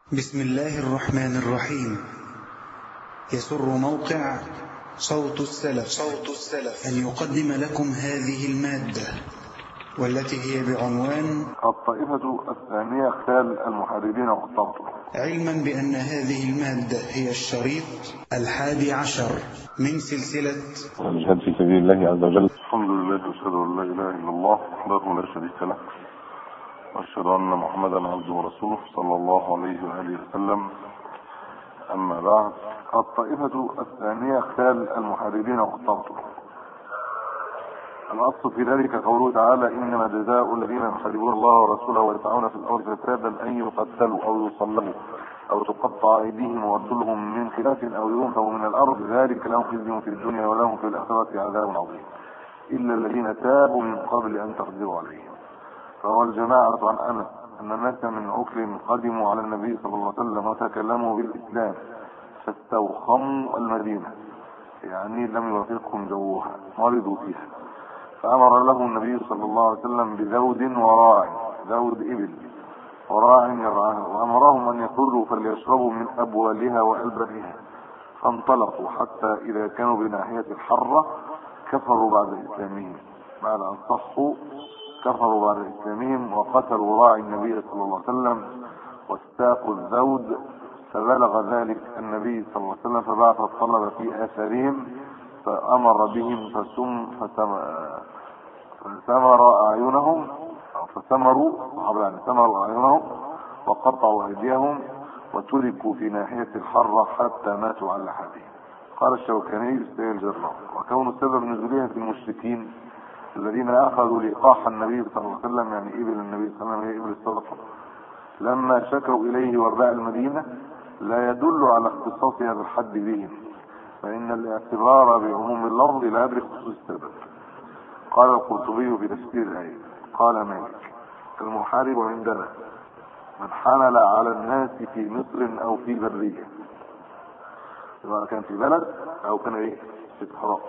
بسم الله الرحمن الرحيم يسر موقع صوت السلف صوت السلف أن يقدم لكم هذه المادة والتي هي بعنوان الطائفة الثانية خال المحاربين والطاغوت علما بأن هذه المادة هي الشريط الحادي عشر من سلسلة الجهاد في سبيل الله عز وجل الحمد لله واشهد ان لا اله الا الله وحده لا شريك له واشهد ان محمدا عبده ورسوله صلى الله عليه واله وسلم اما بعد الطائفة الثانية خال المحاربين والطاغوت الاصل في ذلك قوله تعالى انما جزاء الذين يحاربون الله ورسوله ويسعون في الارض فسادا ان يقتلوا او يصلبوا او تقطع ايديهم وارجلهم من خلاف او ينفوا من الارض ذلك لهم خزي في الدنيا ولهم في الاخره عذاب عظيم الا الذين تابوا من قبل ان تقدروا عليهم فهو الجماعه عن انس ان الناس من عكر قدموا على النبي صلى الله عليه وسلم وتكلموا بالاسلام فاستوخموا المدينه يعني لم يوافقهم جوها مرضوا فيها فامر له النبي صلى الله عليه وسلم بذود وراع ذود ابل وراع يرعاها وامرهم ان يخرجوا فليشربوا من ابوالها والبانها فانطلقوا حتى اذا كانوا بناحيه الحره كفروا بعد اسلامهم بعد ان صحوا كفروا بعد اسلامهم وقتلوا راعي النبي صلى الله عليه وسلم واستاقوا الذود فبلغ ذلك النبي صلى الله عليه وسلم فبعث الطلبه في اثارهم فامر بهم فسم فسم فثمر اعينهم فثمروا صحابه يعني ثمروا اعينهم وقطعوا ايديهم وتركوا في ناحيه الحره حتى ماتوا على لحدهم قال الشوكاني في الجرة وكون سبب نزولها في المشركين الذين اخذوا لقاح النبي صلى الله عليه وسلم يعني ابل النبي صلى الله عليه وسلم هي ابل الصدقه لما شكوا اليه ورداء المدينه لا يدل على اختصاص هذا الحد بهم فان الاعتبار بعموم اللفظ لا يدرك خصوص السبب قال القرطبي في تفسير الايه قال مالك المحارب عندنا من حمل على الناس في مصر او في بريه سواء كان في بلد او كان ايه في صحراء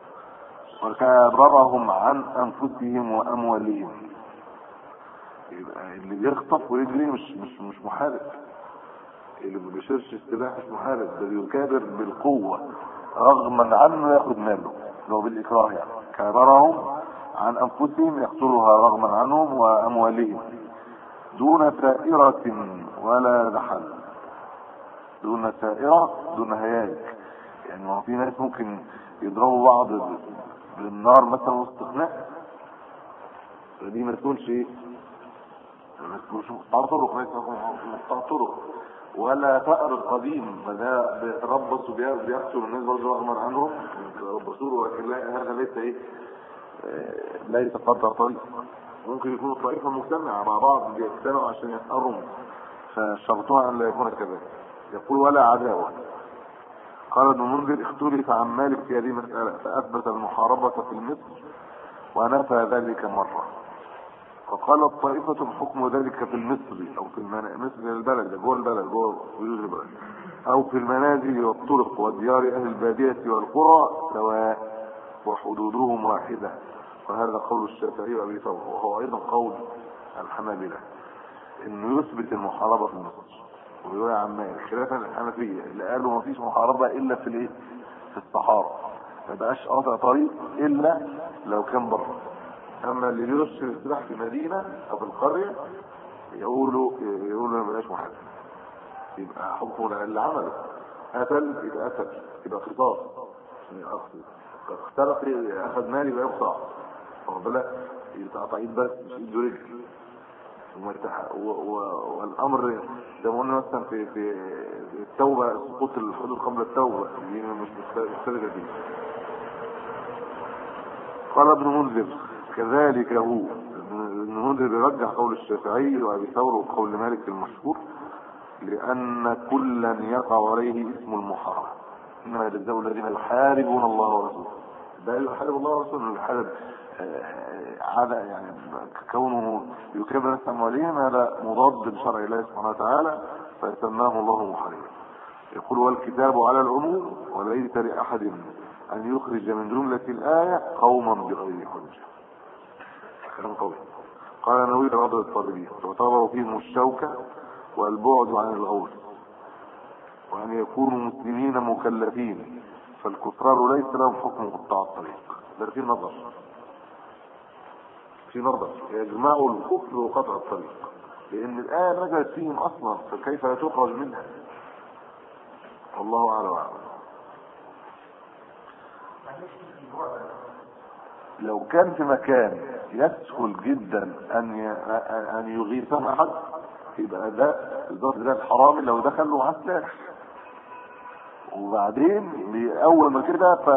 وكابرهم عن انفسهم واموالهم يبقى اللي بيخطف ويجري مش مش مش محارب اللي ما بيشيرش السلاح مش محارب ده بيكابر بالقوه رغما عنه ياخد ماله لو بالاكراه يعني كابرهم عن انفسهم يقتلها رغما عنهم واموالهم دون ثائرة ولا دحل دون ثائرة دون هياج يعني ما في ناس ممكن يضربوا بعض بالنار مثلا وسط خناق دي ما تكونش ايه ما تكونش مقطع طرق ليس مقطع طرق ولا ثأر قديم فده بيتربص وبيقتل الناس برضه رغما عنهم يتربصوا ولكن هذا ليس ايه ليس قطع طريق ممكن يكونوا طائفة مجتمعة مع بعض بيجتمعوا عشان يسأروا فشرطها أن لا يكون كذلك يقول ولا عداوة قال ابن منذر اختلف عن مالك في هذه المسألة فأثبت المحاربة في مصر ونفى ذلك مرة وقالت طائفة حكم ذلك في المصري أو في المنا... مصر البلد جوه البلد جوه بيوت البلد أو في المنازل والطرق وديار أهل البادية والقرى سواء وحدودهم واحدة وهذا قول الشافعي وابي ثور وهو ايضا قول الحنابلة انه يثبت المحاربة في مصر ويقول عن مالك خلافا للحنفية اللي قالوا ما فيش محاربة الا في الايه في الصحراء ما بقاش قاطع طريق الا لو كان بره اما اللي بيرش السلاح في مدينة او في القرية يقولوا يقولوا ما بقاش محارب يبقى حكمه اللي عمله قتل يبقى قتل يبقى خطاب اخترق اخذ مالي يبقى يقطع واخد بالك يتقطع ايد بس مش ايد ورجل والامر زي ما قلنا مثلا في في التوبه سقوط الحدود قبل التوبه دي مش مستدرجه دي قال ابن منذر كذلك هو ابن منذر بيرجح قول الشافعي وابي ثور وقول مالك المشهور لان كلا يقع عليه اسم المحاربه انما يجزاء الذين يحاربون الله ورسوله ده يحارب الله ورسوله يحارب هذا يعني كونه يكبر نفس اموالهم هذا مضاد لشرع الله سبحانه وتعالى فيسماه الله محاربا يقول والكتاب على العموم وليس لاحد ان يخرج من جمله الايه قوما بغير حجه كلام قوي قال نووي رضي الطالبين تعتبر فيهم الشوكه والبعد عن الغول وأن يكونوا مسلمين مكلفين فالكفار ليس لهم حكم قطاع الطريق ده في نظر في نظر يجمعوا الكفر وقطع الطريق لأن الآية نزلت فيهم أصلا فكيف لا تخرج منها الله أعلم وأعلم لو كان في مكان يسهل جدا ان ان يغيثهم احد يبقى ده الضرب ده الحرامي لو دخل له معاه سلاح وبعدين اول ما كده ف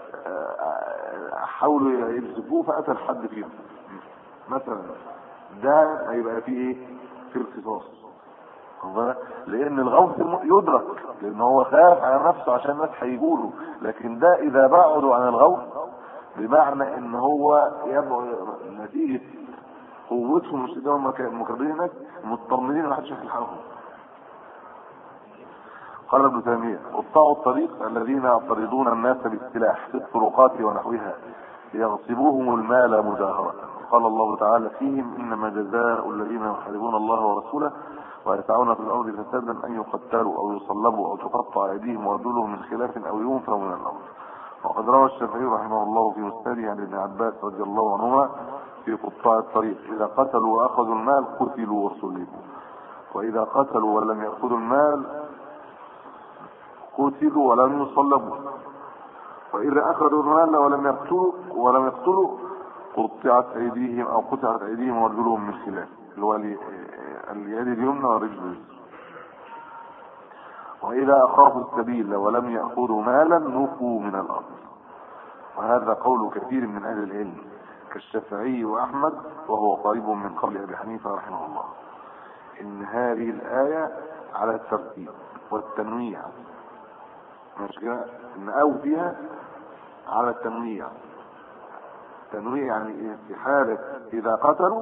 حاولوا يمسكوه فقتل حد فيهم مثلا ده هيبقى فيه ايه في القصاص لان الغوث يدرك لان هو خاف على نفسه عشان الناس هيجوله لكن ده اذا بعدوا عن الغوث بمعنى ان هو يبقى نتيجه قوتهم مش هم مكررين هناك مطمنين ما حدش يلحقهم قال ابن تيميه قطاع الطريق الذين يطردون الناس بالسلاح في الطرقات ونحوها ليغصبوهم المال مجاهرة قال الله تعالى فيهم انما جزاء الذين يحاربون الله ورسوله ويسعون في الارض فسادا ان يقتلوا او يصلبوا او تقطع ايديهم وارجلهم من خلاف او ينفوا من الارض وقد روى الشافعي رحمه الله في مسنده عن ابن عباس رضي الله عنهما في قطاع الطريق اذا قتلوا واخذوا المال قتلوا وصلبوا واذا قتلوا ولم ياخذوا المال قتلوا ولم يصلبوا واذا اخذوا المال ولم يقتلوا ولم يقتلوا قطعت ايديهم او قطعت ايديهم وارجلهم من خلاف اللي هو اليد اليمنى والرجل اليسرى واذا اخافوا السبيل ولم ياخذوا مالا نفوا من الارض وهذا قول كثير من اهل العلم كالشافعي واحمد وهو قريب من قول ابي حنيفه رحمه الله ان هذه الايه على الترتيب والتنويع مش كده ان او فيها على التنويع تنويع يعني ايه في حاله اذا قتلوا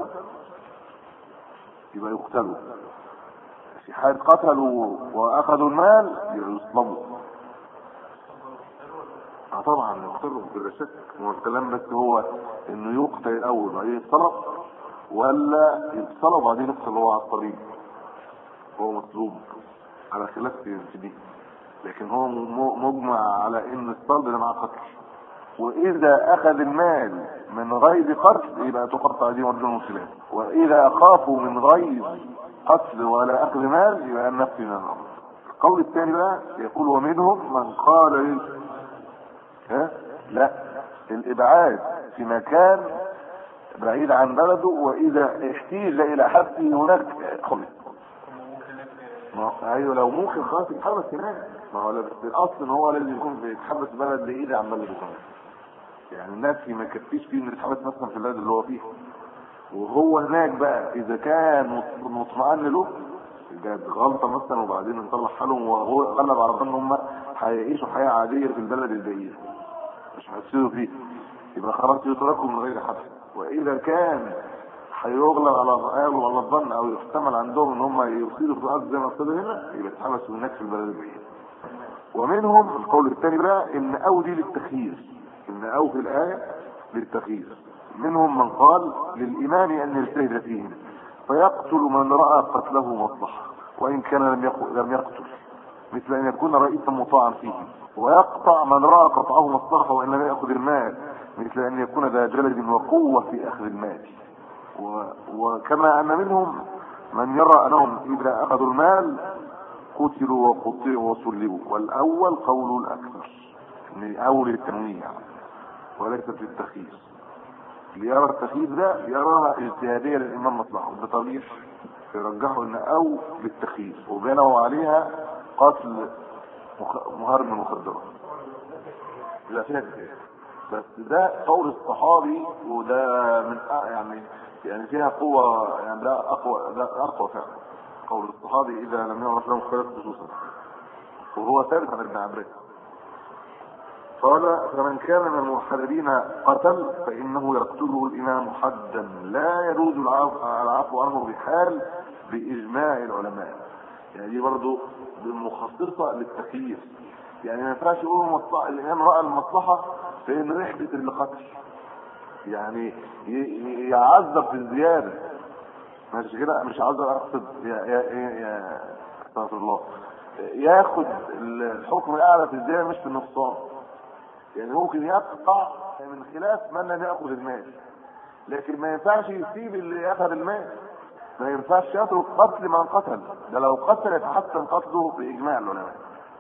يبقى يقتلوا في حال قتلوا واخذوا المال يصلبوا اه طبعا يقتلوا بلا شك هو الكلام بس هو انه يقتل الاول وبعدين يتصلب ولا يتصلب وبعدين يقتل هو على الطريق هو مطلوب على خلاف في دي لكن هو مجمع على ان الصلب ده مع قتل واذا اخذ المال من غير قتل يبقى تقطع دي ورجل المسلمين واذا اخافوا من غير قتل ولا اخذ مال يبقى النفس من الامر القول الثاني بقى يقول ومنهم من قال لي ها لا الابعاد في مكان بعيد عن بلده واذا احتيج الى حبسه هناك خلص ايوه لو ممكن خلاص يتحبس هناك ما هو بس الاصل ان هو لازم يكون بيتحبس بلد بعيد عن بلده كمان يعني الناس ما يكفيش فيه انه يتحبس مثلا في البلد اللي هو فيه وهو هناك بقى اذا كان مطمئن له جاب غلطه مثلا وبعدين نطلع حالهم وهو غلب على ان هم هيعيشوا حياه عاديه في البلد البعيد مش هيصيروا فيه يبقى خلاص يتركوا من غير حبس واذا كان هيغلب على غيره ولا الظن او يحتمل عندهم ان هم يصيروا في الارض زي ما اصطدوا هنا يبقى يتحبسوا هناك في البلد البعيد ومنهم القول الثاني بقى ان او دي للتخيير ان او في الايه للتخيير منهم من قال للإمام أن يجتهد فيهم فيقتل من رأى قتله مصلحة وإن كان لم لم يقتل مثل أن يكون رئيسا مطاعا فيه ويقطع من رأى قطعه مصلحة وإن لم يأخذ المال مثل أن يكون ذا جلد وقوة في أخذ المال و... وكما أن منهم من يرى أنهم إذا أخذوا المال قتلوا وقطعوا وصلبوا والأول قول الأكثر من أول التنويع وليس في التخيير اللي يرى التخيير ده يراها اجتهادية للإمام مصلحة وده طريق يرجحوا ان او بالتخيير وبنوا عليها قتل مهرب من المخدرات لا فيها كتير بس ده قول الصحابي وده من يعني يعني فيها قوة يعني ده اقوى ده اقوى فعلا قول الصحابي اذا لم يعرف لهم خلاف خصوصا وهو ثابت عن ابن عباس قال فمن كان من المحاربين قتل فإنه يقتله الإمام حدا لا يجوز العفو عنه بحال بإجماع العلماء يعني دي برضه مخصصة للتكييف يعني ما ينفعش يقول مصلحة الإمام رأى المصلحة في إن رحلة القتل يعني يعذب في الزيادة مش كده مش عاوز اقصد يا يا يا, يا استغفر الله ياخد الحكم الاعلى في الدين مش في النصاب يعني ممكن يقطع من خلاف من لم ياخذ المال لكن ما ينفعش يسيب اللي اخذ المال ما ينفعش يترك قتل من قتل ده لو قتل يتحسن قتله باجماع العلماء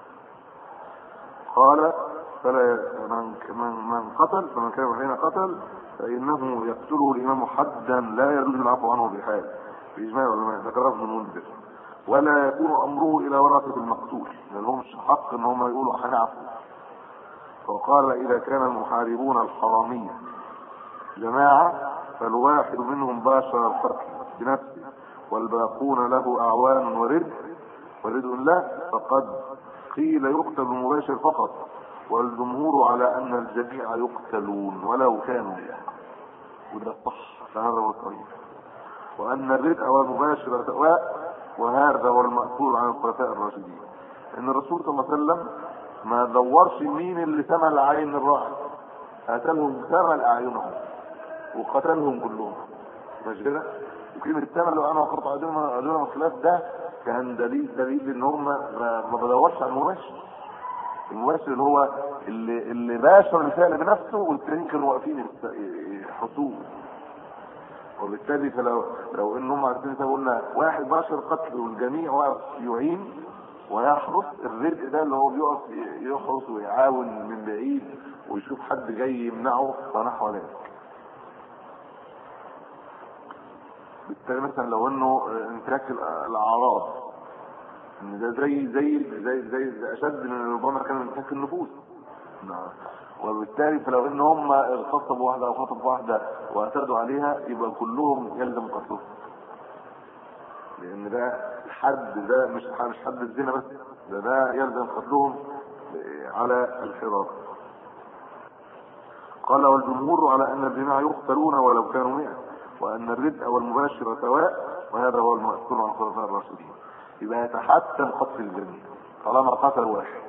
قال فلا من من من قتل فمن كان حين قتل فانه يقتله الامام حدا لا يجوز العفو عنه بحال باجماع العلماء ذكره ابن المنذر ولا يكون امره الى ورثه المقتول لان لهمش حق ان هم يقولوا هنعفو وقال اذا كان المحاربون الحراميه جماعه فالواحد منهم باشر القتل بنفسه والباقون له اعوان ورد ورد له فقد قيل يقتل المباشر فقط والجمهور على ان الجميع يقتلون ولو كانوا له وده صح فهذا هو الطريق وان الردء والمباشر سواء وهذا هو المأثور عن الخلفاء الراشدين ان الرسول صلى الله عليه وسلم ما دورش مين اللي ثمن عين الراحل قتلهم ثمن اعينهم وقتلهم كلهم مش كده وكلمة الثمن لو انا وقرت اعينهم الخلاف ده كان دليل دليل ان هم ما بدورش على المباشر المباشر اللي هو اللي اللي باشر الفعل بنفسه والتانيين كانوا واقفين حصول وبالتالي فلو لو ان هم عارفين زي قلنا واحد باشر قتل والجميع واقف يعين ويحرس الرزق ده اللي هو بيقف يحرس ويعاون من بعيد ويشوف حد جاي يمنعه ونحو ذلك بالتالي مثلا لو انه انتهاك الاعراض ان ده زي زي زي زي, زي اشد من ربما كان انتهاك النفوس نعم وبالتالي فلو ان هم اغتصبوا واحده او خطبوا واحده واعتدوا عليها يبقى كلهم يلزم قتلهم لان ده الحد ده مش مش حد الزنا بس ده ده يلزم قتلهم على الحراب قال والجمهور على ان الجماع يقتلون ولو كانوا مئة وان الردء والمباشر سواء وهذا هو المأثور عن الخلفاء الراشدين يبقى يتحتم قتل الجميع طالما قتل واحد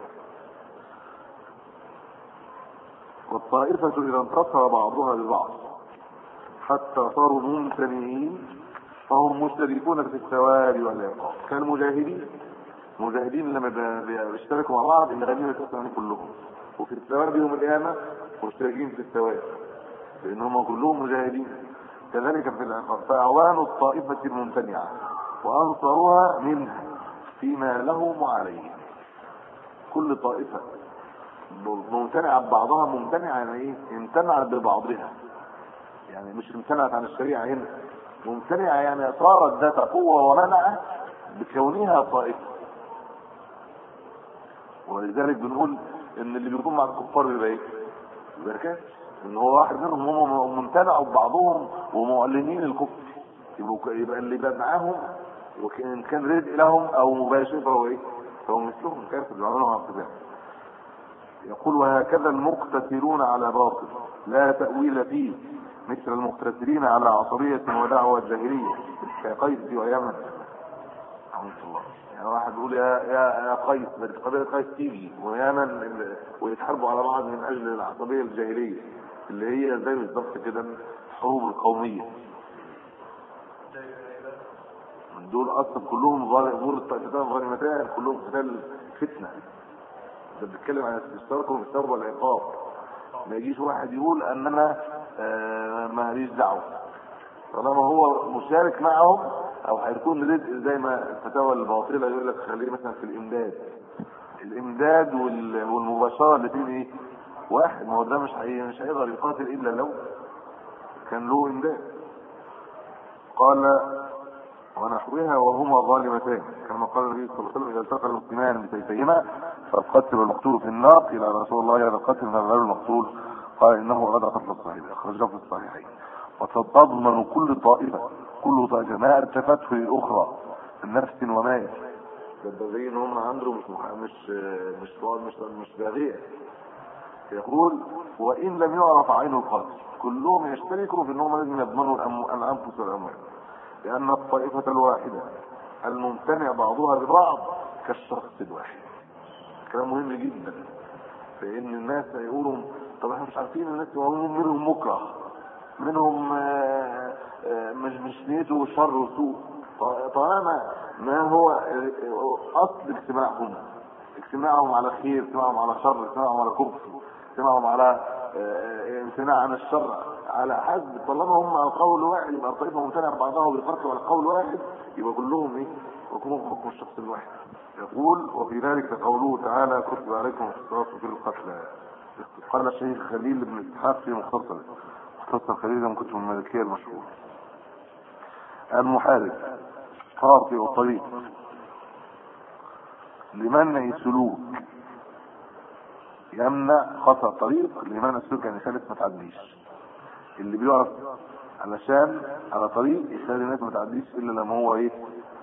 والطائفة إذا انتصر بعضها ببعض حتى صاروا ممتنعين فهم مشتركون في الثواب والعقاب كالمجاهدين المجاهدين لما بيشتركوا مع بعض الغنيمة تقسم كلهم وفي الثواب يوم القيامة مشتركين في الثواب لأن هم كلهم مجاهدين كذلك في العقاب فأعوان الطائفة الممتنعة وأنصروها منها فيما لهم وعليهم كل طائفة ممتنعة ببعضها ممتنعة يعني ايه امتنعت ببعضها يعني مش امتنعت عن الشريعة هنا ممتنعة يعني صارت ذات قوة ومنع بكونها طائفة ولذلك بنقول ان اللي بيكون مع الكفار بيبقى ايه؟ بيبقى كافر ان هو واحد منهم هم ممتنعوا ببعضهم ومعلنين الكفر يبقى يبقى اللي بقى معاهم وكان كان رزق لهم او مباشر فهو ايه؟ فهو مثلهم كافر بيعملوا على يقول وهكذا المقتتلون على باطل لا تأويل فيه مثل المقتتلين على عصبية ودعوة جاهلية كقيس ويمن رحمة الله يعني واحد يقول يا يا يا قيس قبيلة قيس تيجي ويمن ويتحاربوا على بعض من اجل العصبية الجاهلية اللي هي زي بالظبط كده الحروب القومية دول اصلا كلهم دول الطائفتان الغنيمتان كلهم قتال فتنه ده بيتكلم عن استشتراكهم في الثوب والعقاب ما يجيش واحد يقول ان انا آه ماليش دعوه طالما هو مشارك معهم او هيكون رزق زي ما الفتاوى الباطله يقول لك خليه مثلا في الامداد الامداد والمباشره الاثنين ايه واحد ما هو ده مش هي مش هيقدر يقاتل الا لو كان له امداد قال ونحوها وهما ظالمتان كما قال النبي صلى الله عليه وسلم اذا التقى المسلمان بسيفيهما فالقتل والمقتول في النار قيل رسول الله هذا القتل فغير المقتول قال انه اراد قتل الصحيح اخرجه في الصحيحين وتتضمن كل طائفه كل طائفه ما ارتفته للاخرى من نفس ومال ده زي ان هم عنده مش مش مش مش مش باغيه يقول وان لم يعرف عين القتل كلهم يشتركوا في انهم لازم يضمنوا الانفس والاموال لأن الطائفة الواحدة الممتنع بعضها ببعض كالشخص الواحد كلام مهم جدا فإن الناس يقولوا طب احنا مش عارفين الناس يقولون منهم مكره منهم آه، آه، مش مش نيته شر وسوء طالما ما هو اصل اجتماعهم اجتماعهم على خير اجتماعهم على شر اجتماعهم على كفر اجتماعهم على آه، امتناع عن الشر على حد طالما هم قول واحد يبقى الطائفه ممتنع بعضها وبيقاتلوا على قول واحد يبقى كلهم ايه وكلهم حكم الشخص الواحد يقول وفي ذلك قوله تعالى كتب عليكم القصاص في القتلى قال الشيخ خليل بن اسحاق في مختصر مختصر خليل من كتب الملكيه المشهور المحارب قاطع الطريق لمنع سلوك يمنع قطع الطريق لمنع السلوك يعني يخلي ما تعديش اللي بيقف علشان على طريق يخلي الناس ما تعديش الا لما هو ايه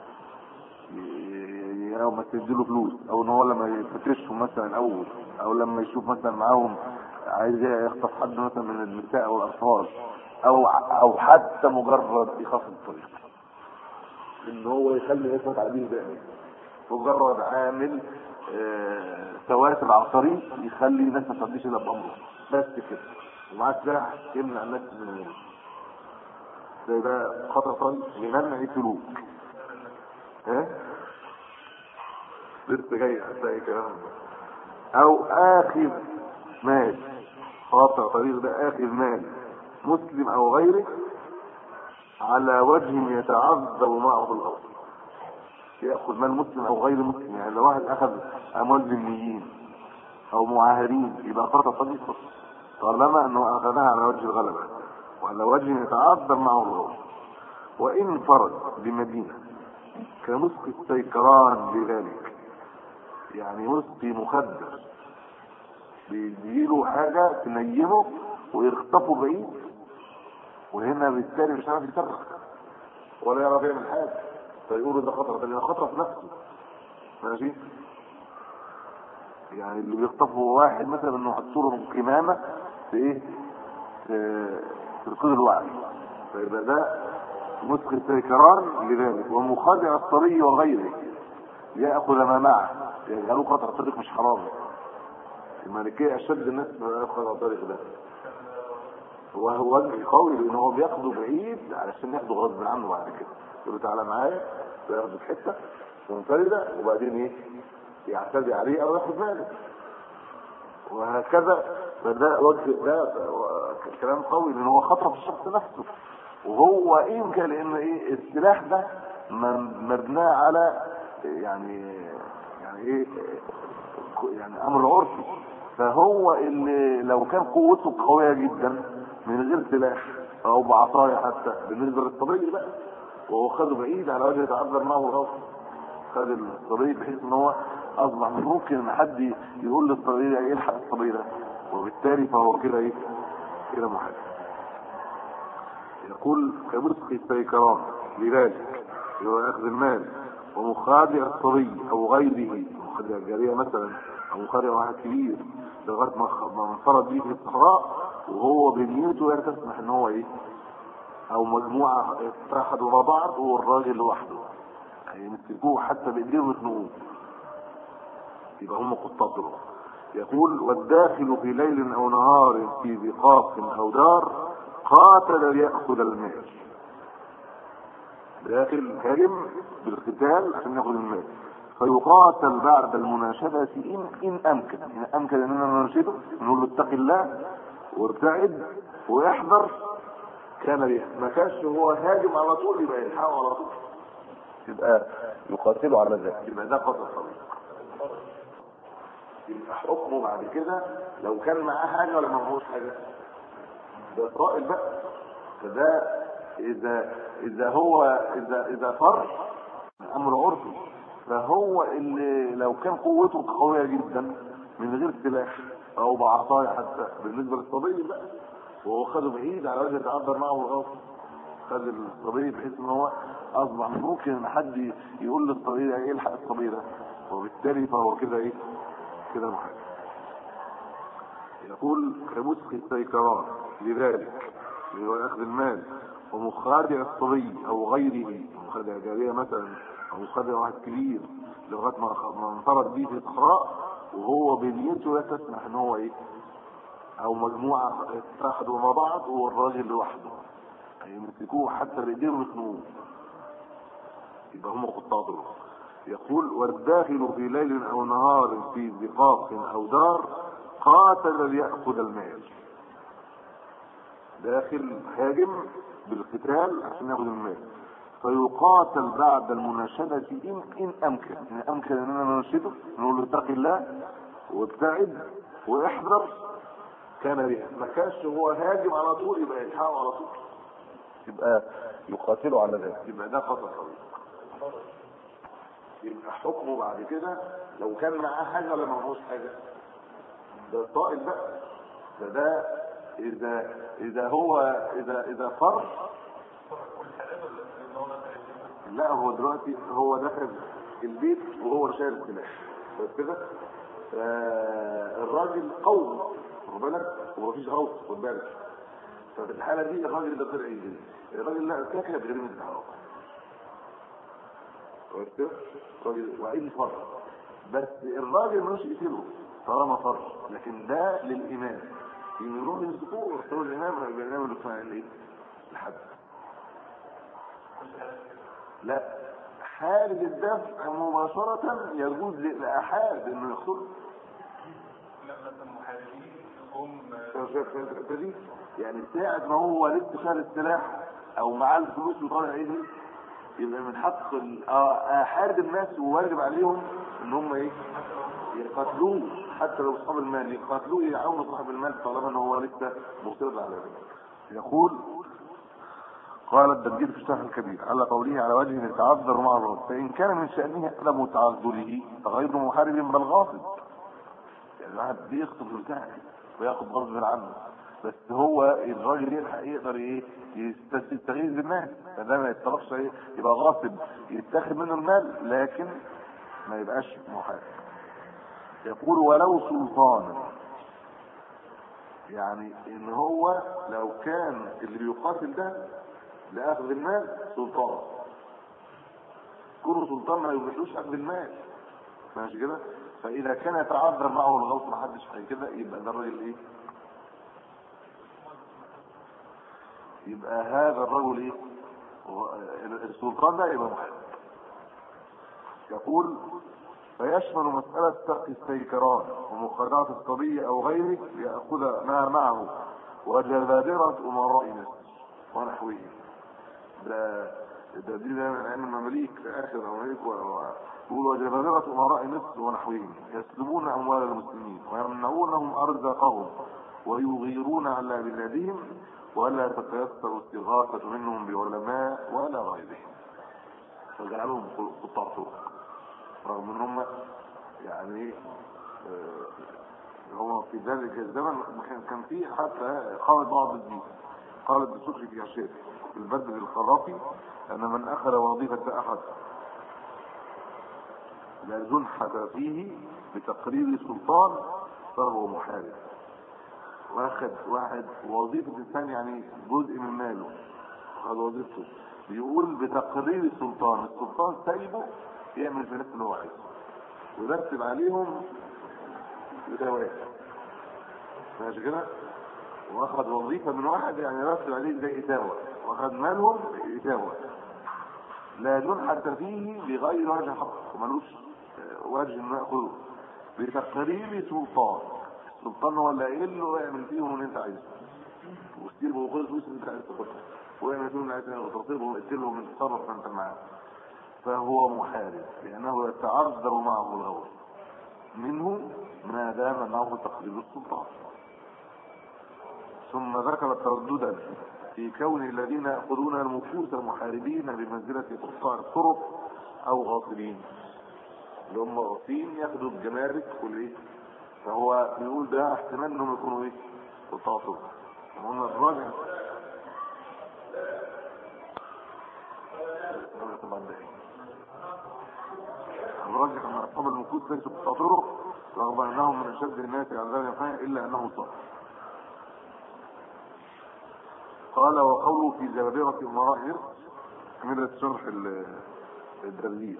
او ما تديله فلوس او ان هو لما يفتشهم مثلا او او لما يشوف مثلا معاهم عايز يخطف حد مثلا من النساء او الاطفال او او حتى مجرد يخفض الطريق ان هو يخلي الناس ما تعديش دائما مجرد عامل آه، سواسل على الطريق يخلي الناس ما تعديش الا بامره بس كده ومعاه سلاح يمنع الناس من الموت ده ده خطأ لمنع سلوك ها لسه جاي هتلاقي كلام او اخذ مال خاطر طريق ده اخذ مال مسلم او غيره على وجه يتعذر معه الارض ياخذ مال مسلم او غير مسلم يعني لو واحد اخذ اموال ذميين او معاهرين يبقى خطأ طريق طالما انه اخذها على وجه الغلبه وعلى وجه يتعذر معه الغرب وان فرد بمدينه كمسك السيكران بذلك يعني مسقي مخدر بيديله حاجة تنيمه ويخطفه بعيد وهنا بالتالي مش عارف يصرخ ولا يعرف يعمل حاجة فيقولوا ده خطر ده خطر في نفسه ماشي يعني اللي بيخطفه واحد مثلا انه يحط له كمامه في ايه في ركود الوعي فيبقى ده مسخ السيكران لذلك ومخادع الصبي وغيره ياخذ ما معه يجعلوه قطع الطريق مش حرام المالكيه اشد الناس قطع الطريق ده وهو وجه قوي لان هو بياخده بعيد علشان ياخده غصب عنه بعد كده يقول له تعالى معايا وياخده في حته منفرده وبعدين ايه يعتدي عليه او ياخد ماله وهكذا فده وجه ده كلام قوي لان هو خطر في الشخص نفسه وهو يمكن لان ايه السلاح ده مبناه على يعني يعني ايه يعني امر عرفي فهو اللي لو كان قوته قويه جدا من غير سلاح او بعصايه حتى بالنسبه للصبي بقى وهو خده بعيد على وجه يتعذر معه راسه خد الصبي بحيث ان هو اصبح ممكن ان حد يقول للصبي ده يلحق الصبي ده وبالتالي فهو كده ايه كده محارب يقول كمسخ السيكران لذلك هو اخذ المال ومخادع الصبي او غيره مخادع الجاريه مثلا او مخادع واحد كبير لغايه ما انفرد بيه في الصحراء وهو بنيته لا تسمح ان هو ايه او مجموعه اتحدوا مع بعض هو الراجل لوحده يمسكوه حتى بايديهم يخنقوه يبقى هم قطاط دول يقول والداخل في ليل او نهار في بقاق او دار قاتل ليأخذ المال داخل هاجم بالقتال عشان ياخذ المال فيقاتل بعد المناشدة إن إن أمكن إن أمكن أننا نناشده نقول له اتق الله وابتعد ويحذر كان بها ما كانش هو هاجم على طول يبقى يلحقه على طول يبقى يقاتله على ذلك يبقى ده قتل طريق يبقى حكمه بعد كده لو كان معاه حاجه ولا ما معهوش حاجه ده طائل بقى فده اذا اذا هو اذا اذا فر امر عرفي فهو اللي لو كان قوته قويه جدا من غير سلاح او بعصايه حتى بالنسبه للصبي بقى وهو خده بعيد على وجه يتعبر معه الغاصب خد الصبي بحيث ان هو اصبح ممكن ان حد يقول للصبي ده يلحق الصبي ده وبالتالي فهو كده ايه كده محارب يقول كمسخ السيكران لذلك اللي هو اخذ المال ومخادع الصبي او غيره مخادع جاريه مثلا او مخادع واحد كبير لغايه ما انفرد بيه في الصحراء وهو بنيته لا تسمح ان هو ايه او مجموعة اتحدوا مع بعض والراجل لوحده يمسكوه حتى بايديهم يخنوه يبقى هم قطاع طرق يقول والداخل في ليل او نهار في زقاق او دار قاتل ليأخذ المال داخل هاجم بالقتال عشان ياخذ المال فيقاتل بعد المناشدة إن, إن أمكن إن أمكن أننا نناشده نقول له اتق الله وابتعد واحذر كان بها ما كانش هو هاجم على طول يبقى يلحقه على طول يبقى يقاتله على ذلك يبقى ده خطر قوي يبقى حكمه بعد كده لو كان معاه حاجه ولا معهوش حاجه ده الطائل بقى ده ده اذا اذا هو اذا اذا فر لا هو دلوقتي هو داخل البيت وهو شايل السلاح بس كده آه، الراجل قوي خد بالك ومفيش غوص خد بالك ففي الحاله دي الراجل ده طلع يجري الراجل لا ارتكب جريمه الحرام كويس كده؟ راجل وعيد فر بس الراجل ملوش يقتله طالما فر لكن ده للامام يروح يمسكوه ويختاروا الامام الامام اللي بتاع الايه؟ الحد لا حال الدفع مباشرة يجوز لأحد انه يخطب شايف الحته دي يعني ساعة ما هو لسه شال السلاح او معاه الفلوس وطالع عيدي يبقى من حق ال- آه، احارب الناس وواجب عليهم ان هم ايه يقاتلوه حتى لو اصحاب المال يقاتلوه يعاونوا صاحب المال طالما ان هو لسه مصر على ذلك يقول قال الدبير في الشرح الكبير على قوله على وجه يتعذر مع الرب فإن كان من شأنه عدم تعذره فغير محارب بل غاصب يعني الواحد بيخطب بتاعه وياخد غصب عنه بس هو الراجل يلحق يقدر ايه يست- يستغيث بالمال فده ما يتصرفش ايه يبقى غاصب يتاخد منه المال لكن ما يبقاش محارب يقول ولو سلطانا يعني ان هو لو كان اللي بيقاتل ده لاخذ المال سلطان كل سلطان ما يبيحوش اخذ المال ماشي كده فاذا كان يتعذر معه الغلط ما حدش حاجه كده يبقى ده الراجل ايه يبقى هذا الرجل ايه هو- السلطان ده يبقى محارب يقول فيشمل مسألة سقي السيكران ومخادعة الصبي أو غيره ليأخذ ما معه وجبابرة أمراء مصر ونحوه ده ده دي ده من أيام المماليك في آخر المماليك يقول وجبابرة أمراء مصر ونحوهم يسلبون أموال المسلمين ويمنعونهم أرزاقهم ويغيرون على بلادهم ولا تتيسر استغاثة منهم بعلماء ولا غيرهم فجعلهم قطاع طرق رغم ان هم يعني آه، هو في ذلك الزمن كان كان في حتى قال بعض الدين قال الدسوقي في عشير في البدر الخرافي ان من اخذ وظيفه احد لا جنحة فيه بتقرير سلطان فهو محارب واخد واحد وظيفة انسان يعني جزء من ماله هذا وظيفته بيقول بتقرير السلطان السلطان سايبه يعمل في نفسه اللي هو عايزه ويرتب عليهم بثواب ماشي كده واخد وظيفه من واحد يعني يرتب عليه زي اتاوه واخد مالهم اتاوه لا جنحة فيه بغير وجه حق ملوش آه، وجه انه ياخذه بتقرير سلطان السلطان هو اللي قايل له اعمل فيهم اللي انت عايزه وكتير بوخذ الفلوس اللي انت عايز تاخدها واعمل فيهم اللي عايز تاخدها وتقتلهم من تصرف ما انت معاه فهو محارب لأنه يتعذر معه الغوث منه ما دام معه تقريب السلطان ثم ذكر ترددا في كون الذين يأخذون المفوس المحاربين بمنزلة قطاع الطرق أو غاصبين اللي هم غاصبين ياخدوا الجمارك والايه فهو بيقول ده احتمال انهم يكونوا ايه قطاع طرق قلنا الراجع طبعا ده ايه الراجح ان اصحاب المكوس ليسوا قطاع طرق رغم انهم من اشد الناس عذابا يقين الا انه صار قال وقوله في جبابرة امراء هرس كملة شرح ال- الدرزية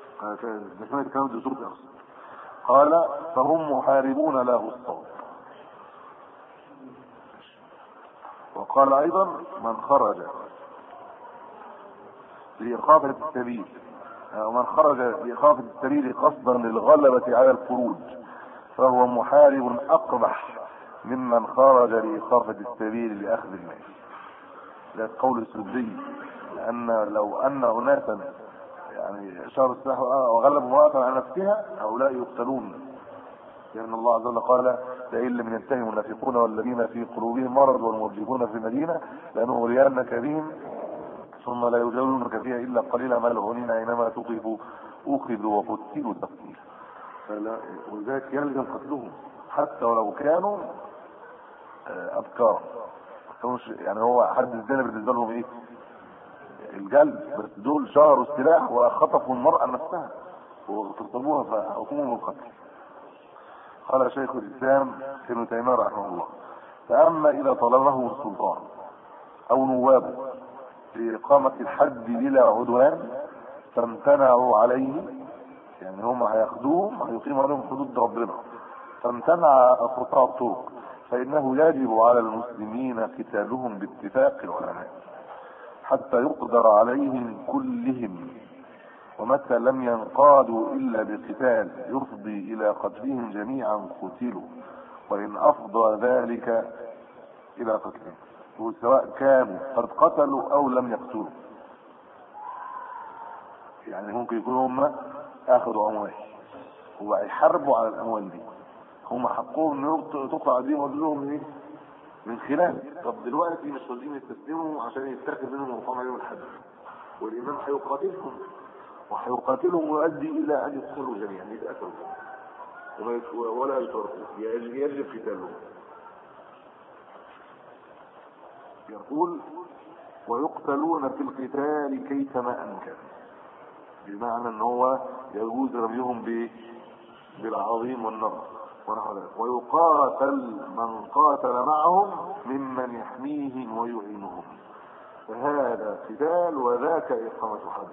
ده كانت كلام دسوق اقصد قال فهم محاربون لا غصاب قال ايضا من خرج لإخافة السبيل ومن خرج لإخافة السبيل قصدا للغلبة على الخروج فهو محارب أقبح ممن خرج لإخافة السبيل لأخذ المال ده قول السدي لأن لو أن أناسا يعني شهر السلاح وغلبوا امرأة على نفسها هؤلاء يقتلون لأن الله عز وجل قال لئن لم ينتهي المنافقون والذين في قلوبهم مرض والمرجفون في المدينة لنغرينك بهم ثم لا يجاورونك فيها إلا قليلا ملعونين أينما تقفوا أخذوا وقتلوا تقتيلا فلا ولذلك يلزم قتلهم حتى ولو كانوا آه، أبكار كانوش يعني هو حد الزنا بالنسبة لهم إيه الجلد بس دول شهروا السلاح وخطفوا المرأة نفسها واغتصبوها فحكمهم القتل قال شيخ الإسلام ابن تيمية رحمه الله فأما إذا طلبه السلطان أو نوابه لإقامة الحد بلا عدوان فامتنعوا عليه يعني هم هياخدوهم هيقيموا عليهم حدود ربنا فامتنع قطاع الطرق فإنه يجب على المسلمين قتالهم باتفاق العلماء حتى يقدر عليهم كلهم ومتى لم ينقادوا إلا بقتال يفضي إلى قتلهم جميعا قتلوا وإن أفضى ذلك إلى قتلهم سواء كانوا قد قتلوا أو لم يقتلوا يعني ممكن يكونوا هم أخذوا أموال وهيحاربوا على الأموال دي هم حقهم ان تقطع دي لهم ايه من خلال طب دلوقتي مش راضيين يستسلموا عشان يتاخد منهم وقام عليهم الحد والامام هيقاتلهم وهيقاتلهم ويؤدي الى ان يقتلوا جميعا يتقتلوا ولا يتركوا يجب قتالهم يقول ويقتلون في القتال كيفما امكن بمعنى ان هو يجوز رميهم بالعظيم والنظر ويقاتل من قاتل معهم ممن يحميهم ويعينهم فهذا قتال وذاك إقامة حد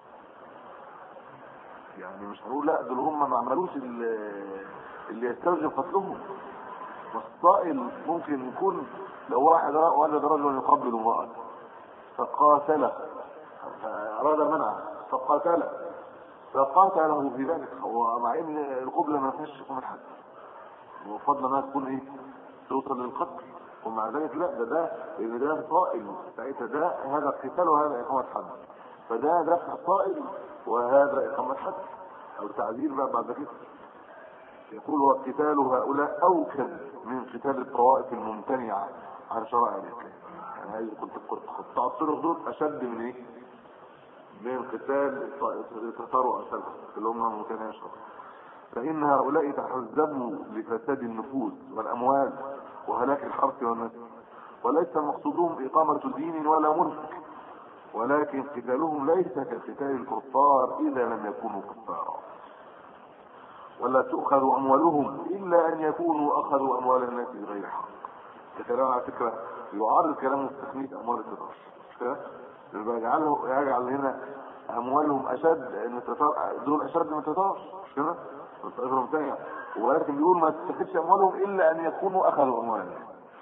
يعني مش هنقول لا دول هم ما عملوش اللي يستوجب قتلهم والصائل ممكن يكون لو واحد وجد رجلا يقبل امرأة فقاتله فأراد منعه فقاتله فقاتله في ذلك ومع ان القبلة ما فيهاش يكون الحد وفضل انها تكون ايه توصل للقتل ومع ذلك لا ده ده لان ده صائل ساعتها ده هذا قتال وهذا اقامه حد فده دفع صائل وهذا اقامه حد او تعذير بقى بعد كده يقول وقتال هؤلاء اوكد من قتال الطوائف الممتنعه عن شرائع الاسلام يعني هذه كنت قطاع الطرق دول اشد من ايه من قتال التتار واسلهم اللي هم ممتنعين شرائع فإن هؤلاء تحزبوا لفساد النفوس والأموال وهلاك الحرث والنسل وليس مقصودهم إقامة دين ولا ملك ولكن قتالهم ليس كقتال الكفار إذا لم يكونوا كفارا ولا تؤخذ أموالهم إلا أن يكونوا أخذوا أموال الناس بغير حق الكلام على فكرة يعارض كلام مستخنية أموال التتار يجعله يجعل هنا أموالهم أشد من التتار دول أشد من التتار مش كده؟ الطائفه الممتنعه ولكن بيقول ما تستفدش اموالهم الا ان يكونوا اخذوا اموالهم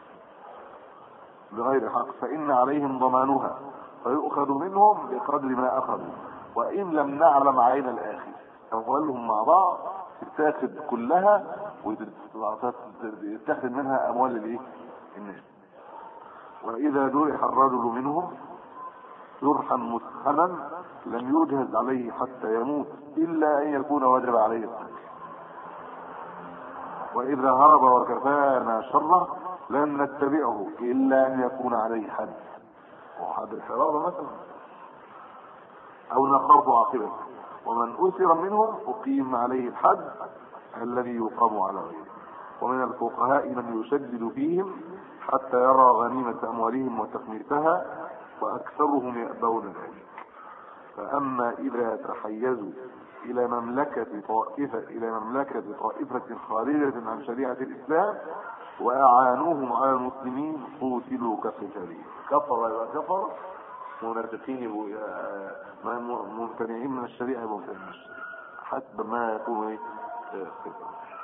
بغير حق فان عليهم ضمانها فيؤخذ منهم بقدر ما اخذوا وان لم نعلم عين الاخر اموالهم مع بعض تتاخد كلها ويتاخد منها اموال الايه الناس واذا جرح الرجل منهم جرحا مسخنا لم يجهز عليه حتى يموت الا ان يكون واجب عليه القتل وإذا هرب وكفانا شره لن نتبعه إلا أن يكون عليه حد وحد الحرابة مثلا أو نخاف عاقبته ومن أسر منهم أقيم عليه الحد الذي يقام على غيره ومن الفقهاء من يشدد فيهم حتى يرى غنيمة أموالهم وتخميسها وأكثرهم يأبون ذلك فأما إذا تحيزوا الى مملكة طائفة الى مملكة طائفة خارجة عن شريعة الاسلام واعانوهم على المسلمين قتلوا كقتالهم كفر يبقى كفر منافقين ممتنعين من الشريعة ممتنعين من الشريعة حسب ما يكون ايه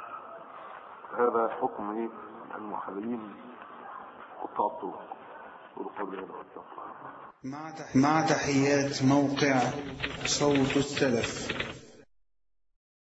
هذا حكم ايه المحاربين قطاع الطرق قولوا قولي هذا واستغفر الله مع تح- مع تحيات موقع صوت السلف